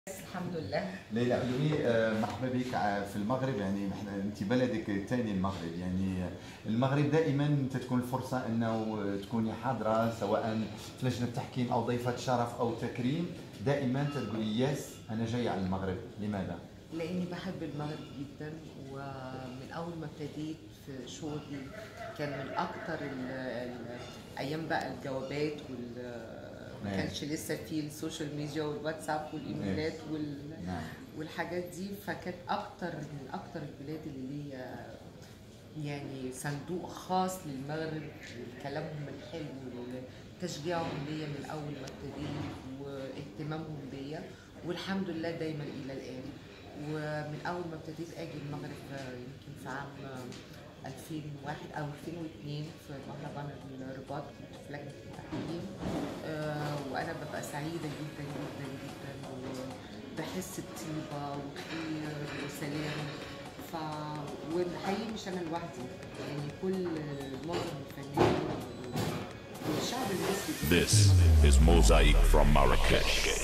الحمد لله ليلى قولوا لي آه، مرحبا بك ع- في المغرب يعني احنا انت بلدك الثاني المغرب يعني المغرب دائما تكون الفرصه انه تكوني حاضره سواء في لجنه تحكيم او ضيفه شرف او تكريم دائما تقولي يس انا جاي على المغرب لماذا؟ لاني بحب المغرب جدا ومن اول ما ابتديت في شغلي كان من اكتر ال- ال- ايام بقى الجوابات وال ما نعم. كانش لسه في السوشيال ميديا والواتساب والايميلات وال نعم والحاجات دي فكانت اكتر من اكتر البلاد اللي ليا يعني صندوق خاص للمغرب وكلامهم الحلو وتشجيعهم ليا من اول ما ابتديت واهتمامهم بيا والحمد لله دايما الى الان ومن اول ما ابتديت اجي المغرب آه، يمكن في عام آه، 2001 او 2002 في مهرجان الرباط كنت في لجنه التحكيم آه، وانا ببقى سعيده جدا جدا جدا وبحس بطيبه وخير وسلام ف والحقيقي مش انا لوحدي يعني كل معظم الفنانين والشعب المصري This is Mosaic from Marrakesh.